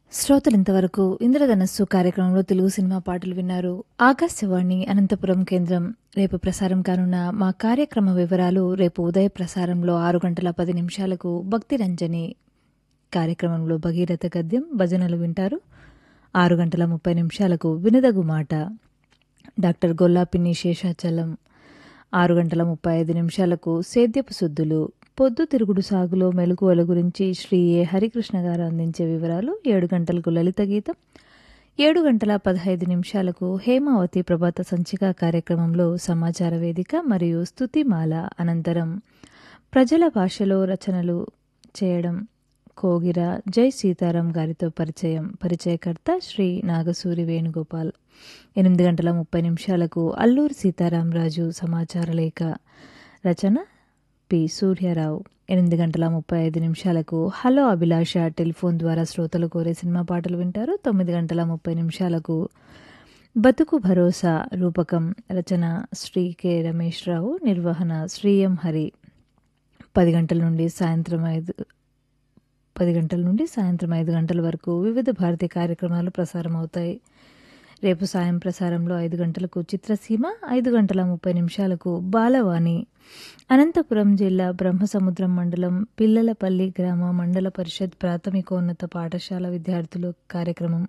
శ్రోతలు ఇంతవరకు ఇంద్రధనస్సు కార్యక్రమంలో తెలుగు సినిమా పాటలు విన్నారు ఆకాశవాణి అనంతపురం కేంద్రం రేపు ప్రసారం కానున్న మా కార్యక్రమ వివరాలు రేపు ఉదయ ప్రసారంలో ఆరు గంటల పది నిమిషాలకు భక్తి రంజని కార్యక్రమంలో భగీరథ గద్యం భజనలు వింటారు ఆరు గంటల ముప్పై నిమిషాలకు వినదగు మాట డాక్టర్ గొల్లాపిన్ని శేషాచలం ఆరు గంటల ముప్పై ఐదు నిమిషాలకు సేద్యపు సుద్దులు పొద్దు తిరుగుడు సాగులో మెలకువల గురించి శ్రీ ఏ హరికృష్ణ గారు అందించే వివరాలు ఏడు గంటలకు లలిత గీతం ఏడు గంటల పదహైదు నిమిషాలకు హేమావతి ప్రభాత సంచిక కార్యక్రమంలో సమాచార వేదిక మరియు స్తుతిమాల అనంతరం ప్రజల భాషలో రచనలు చేయడం కోగిర జై సీతారాం గారితో పరిచయం పరిచయకర్త శ్రీ నాగసూరి వేణుగోపాల్ ఎనిమిది గంటల ముప్పై నిమిషాలకు అల్లూరి సీతారామరాజు సమాచార లేఖ రచన పి సూర్యారావు ఎనిమిది గంటల ముప్పై ఐదు నిమిషాలకు హలో అభిలాష టెలిఫోన్ ద్వారా శ్రోతలు కోరే సినిమా పాటలు వింటారు తొమ్మిది గంటల ముప్పై నిమిషాలకు బతుకు భరోసా రూపకం రచన శ్రీ కె రమేష్ రావు నిర్వహణ శ్రీ ఎం హరి పది గంటల నుండి సాయంత్రం ఐదు పది గంటల నుండి సాయంత్రం ఐదు గంటల వరకు వివిధ భారతీయ కార్యక్రమాలు ప్రసారం అవుతాయి రేపు సాయం ప్రసారంలో ఐదు గంటలకు చిత్రసీమ ఐదు గంటల ముప్పై నిమిషాలకు బాలవాణి అనంతపురం జిల్లా బ్రహ్మసముద్రం మండలం పిల్లలపల్లి గ్రామ మండల పరిషత్ ప్రాథమికోన్నత పాఠశాల విద్యార్థులు కార్యక్రమం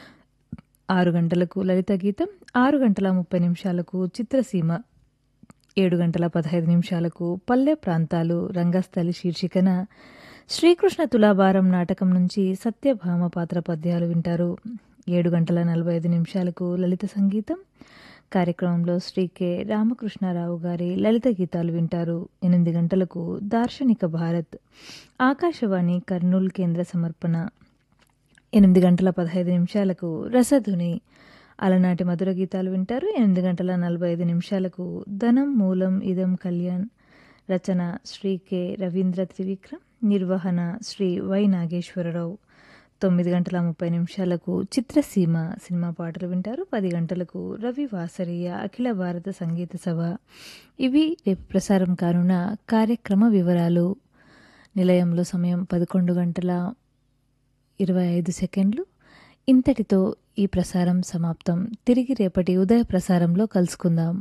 ఆరు గంటలకు లలిత గీతం ఆరు గంటల ముప్పై నిమిషాలకు చిత్రసీమ ఏడు గంటల పదహైదు నిమిషాలకు పల్లె ప్రాంతాలు రంగస్థలి శీర్షికన శ్రీకృష్ణ తులాభారం నాటకం నుంచి సత్యభామ పాత్ర పద్యాలు వింటారు ఏడు గంటల నలభై ఐదు నిమిషాలకు లలిత సంగీతం కార్యక్రమంలో శ్రీ కె రామకృష్ణారావు గారి లలిత గీతాలు వింటారు ఎనిమిది గంటలకు దార్శనిక భారత్ ఆకాశవాణి కర్నూలు కేంద్ర సమర్పణ ఎనిమిది గంటల పదహైదు నిమిషాలకు రసధుని అలనాటి మధుర గీతాలు వింటారు ఎనిమిది గంటల నలభై ఐదు నిమిషాలకు ధనం మూలం ఇదం కళ్యాణ్ రచన శ్రీ కె రవీంద్ర త్రివిక్రమ్ నిర్వహణ శ్రీ వై నాగేశ్వరరావు తొమ్మిది గంటల ముప్పై నిమిషాలకు చిత్రసీమ సినిమా పాటలు వింటారు పది గంటలకు రవి వాసరీయ అఖిల భారత సంగీత సభ ఇవి రేపు ప్రసారం కానున్న కార్యక్రమ వివరాలు నిలయంలో సమయం పదకొండు గంటల ఇరవై ఐదు సెకండ్లు ఇంతటితో ఈ ప్రసారం సమాప్తం తిరిగి రేపటి ఉదయ ప్రసారంలో కలుసుకుందాం